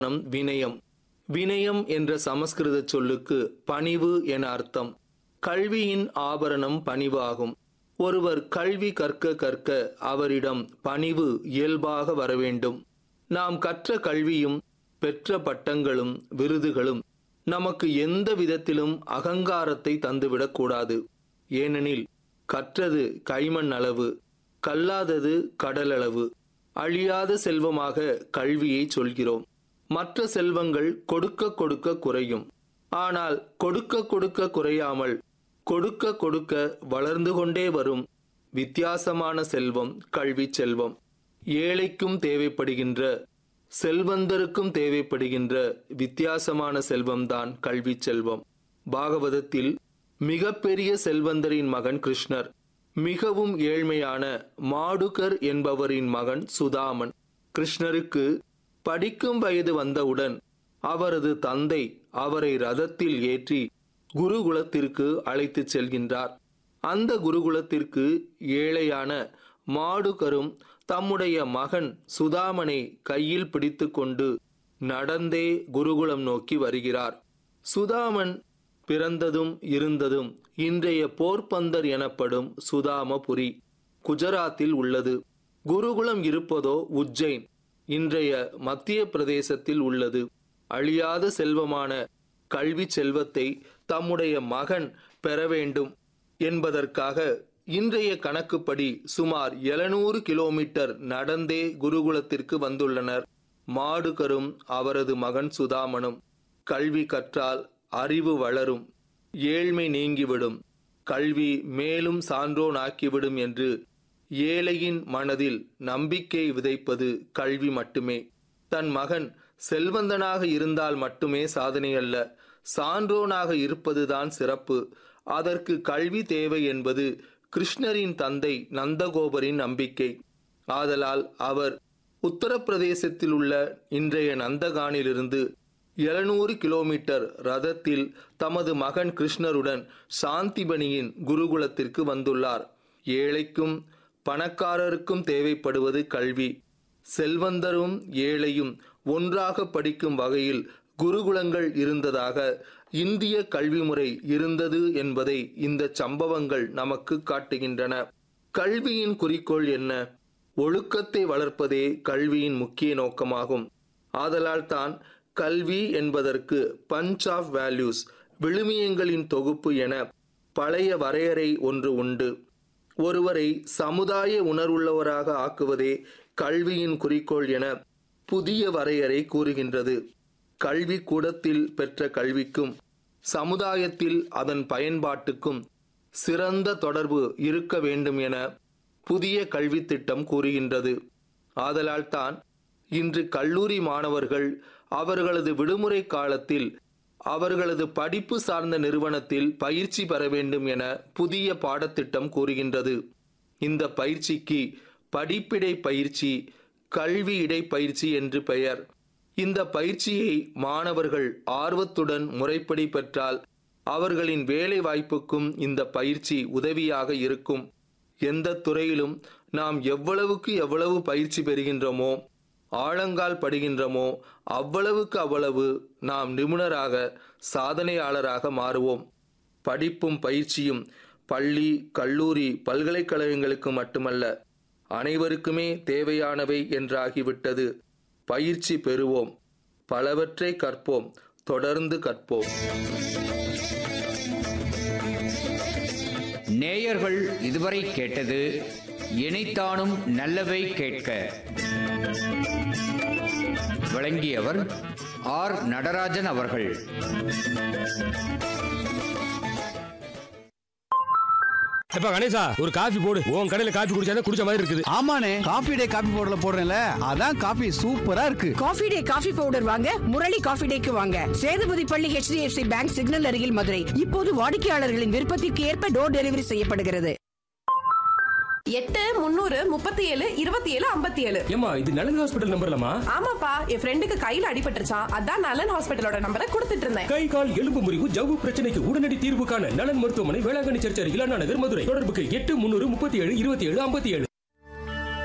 நம் வினயம் வினயம் என்ற சமஸ்கிருத சொல்லுக்கு பணிவு என அர்த்தம் கல்வியின் ஆபரணம் பணிவு ஆகும் ஒருவர் கல்வி கற்க கற்க அவரிடம் பணிவு இயல்பாக வரவேண்டும் நாம் கற்ற கல்வியும் பெற்ற பட்டங்களும் விருதுகளும் நமக்கு எந்த விதத்திலும் அகங்காரத்தை தந்துவிடக்கூடாது ஏனெனில் கற்றது கைமண் அளவு கல்லாதது கடலளவு அழியாத செல்வமாக கல்வியை சொல்கிறோம் மற்ற செல்வங்கள் கொடுக்க கொடுக்க குறையும் ஆனால் கொடுக்க கொடுக்க குறையாமல் கொடுக்க கொடுக்க வளர்ந்து கொண்டே வரும் வித்தியாசமான செல்வம் கல்வி செல்வம் ஏழைக்கும் தேவைப்படுகின்ற செல்வந்தருக்கும் தேவைப்படுகின்ற வித்தியாசமான செல்வம்தான் கல்வி செல்வம் பாகவதத்தில் மிகப்பெரிய செல்வந்தரின் மகன் கிருஷ்ணர் மிகவும் ஏழ்மையான மாடுகர் என்பவரின் மகன் சுதாமன் கிருஷ்ணருக்கு படிக்கும் வயது வந்தவுடன் அவரது தந்தை அவரை ரதத்தில் ஏற்றி குருகுலத்திற்கு அழைத்துச் செல்கின்றார் அந்த குருகுலத்திற்கு ஏழையான மாடுகரும் தம்முடைய மகன் சுதாமனை கையில் பிடித்துக்கொண்டு நடந்தே குருகுலம் நோக்கி வருகிறார் சுதாமன் பிறந்ததும் இருந்ததும் இன்றைய போர்பந்தர் எனப்படும் சுதாமபுரி குஜராத்தில் உள்ளது குருகுலம் இருப்பதோ உஜ்ஜைன் இன்றைய மத்திய பிரதேசத்தில் உள்ளது அழியாத செல்வமான கல்வி செல்வத்தை தம்முடைய மகன் பெற வேண்டும் என்பதற்காக இன்றைய கணக்குப்படி சுமார் எழுநூறு கிலோமீட்டர் நடந்தே குருகுலத்திற்கு வந்துள்ளனர் மாடுகரும் அவரது மகன் சுதாமனும் கல்வி கற்றால் அறிவு வளரும் ஏழ்மை நீங்கிவிடும் கல்வி மேலும் சான்றோன் ஆக்கிவிடும் என்று ஏழையின் மனதில் நம்பிக்கை விதைப்பது கல்வி மட்டுமே தன் மகன் செல்வந்தனாக இருந்தால் மட்டுமே சாதனை அல்ல சான்றோனாக இருப்பதுதான் சிறப்பு அதற்கு கல்வி தேவை என்பது கிருஷ்ணரின் தந்தை நந்தகோபரின் நம்பிக்கை ஆதலால் அவர் உத்தரப்பிரதேசத்தில் உள்ள இன்றைய நந்தகானிலிருந்து எழுநூறு கிலோமீட்டர் ரதத்தில் தமது மகன் கிருஷ்ணருடன் சாந்திபனியின் குருகுலத்திற்கு வந்துள்ளார் ஏழைக்கும் பணக்காரருக்கும் தேவைப்படுவது கல்வி செல்வந்தரும் ஏழையும் ஒன்றாக படிக்கும் வகையில் குருகுலங்கள் இருந்ததாக இந்திய கல்வி முறை இருந்தது என்பதை இந்த சம்பவங்கள் நமக்கு காட்டுகின்றன கல்வியின் குறிக்கோள் என்ன ஒழுக்கத்தை வளர்ப்பதே கல்வியின் முக்கிய நோக்கமாகும் ஆதலால் தான் கல்வி என்பதற்கு பஞ்ச் ஆஃப் வேல்யூஸ் விழுமியங்களின் தொகுப்பு என பழைய வரையறை ஒன்று உண்டு ஒருவரை சமுதாய உணர்வுள்ளவராக ஆக்குவதே கல்வியின் குறிக்கோள் என புதிய வரையறை கூறுகின்றது கல்வி கூடத்தில் பெற்ற கல்விக்கும் சமுதாயத்தில் அதன் பயன்பாட்டுக்கும் சிறந்த தொடர்பு இருக்க வேண்டும் என புதிய கல்வி திட்டம் கூறுகின்றது ஆதலால் தான் இன்று கல்லூரி மாணவர்கள் அவர்களது விடுமுறை காலத்தில் அவர்களது படிப்பு சார்ந்த நிறுவனத்தில் பயிற்சி பெற வேண்டும் என புதிய பாடத்திட்டம் கூறுகின்றது இந்த பயிற்சிக்கு படிப்பிடை பயிற்சி கல்வி இடைப்பயிற்சி என்று பெயர் இந்த பயிற்சியை மாணவர்கள் ஆர்வத்துடன் முறைப்படி பெற்றால் அவர்களின் வேலை வாய்ப்புக்கும் இந்த பயிற்சி உதவியாக இருக்கும் எந்த துறையிலும் நாம் எவ்வளவுக்கு எவ்வளவு பயிற்சி பெறுகின்றோமோ ஆழங்கால் படுகின்றோமோ அவ்வளவுக்கு அவ்வளவு நாம் நிபுணராக சாதனையாளராக மாறுவோம் படிப்பும் பயிற்சியும் பள்ளி கல்லூரி பல்கலைக்கழகங்களுக்கு மட்டுமல்ல அனைவருக்குமே தேவையானவை என்றாகிவிட்டது பயிற்சி பெறுவோம் பலவற்றை கற்போம் தொடர்ந்து கற்போம் நேயர்கள் இதுவரை கேட்டது இணைத்தானும் நல்லவை கேட்க வழங்கியவர் ஆர் நடராஜன் அவர்கள் எப்ப கணேசா ஒரு காஃபி போடு உன் கடையில காஃபி குடிச்சா குடிச்ச மாதிரி இருக்குது ஆமாண்ணே காபி டே காபி பவுடர்ல போடுறேன்ல அதான் காபி சூப்பரா இருக்கு காஃபி டே காஃபி பவுடர் வாங்க முரளி காஃபி டேக்கு வாங்க சேதுபதி பள்ளி HDFC பேங்க் சிக்னல் அருகில் மதுரை இப்போது வாடிக்கையாளர்களின் விருப்பத்திற்கு ஏற்ப டோர் டெலிவரி செய்யப்படுகிறது எட்டு முந்நூறு முப்பத்தி ஏழு இருபத்தி ஏழு ஐம்பத்தி ஏழு ஏமா இது நலன் ஹாஸ்பிட்டல் நம்பர்லாமா ஆமாப்பா என் ஃப்ரெண்டுக்கு கையில அடிபட்டுருச்சான் அதான் நலன் ஹாஸ்பிட்டலோட நம்பரை கொடுத்துட்டு இருந்தேன் கை கால் எலும்பு முறிவு ஜவ்வு பிரச்சனைக்கு உடனடி தீர்வு காண நலன் மருத்துவமனை வேளாங்கண்ணி சர்ச்சர் இளநா நகர் மதுரை தொடர்புக்கு எட்டு முன்னூறு முப்பத்தி ஏழு இருபத்தி ஏழு ஐம்பத்தி ஏழு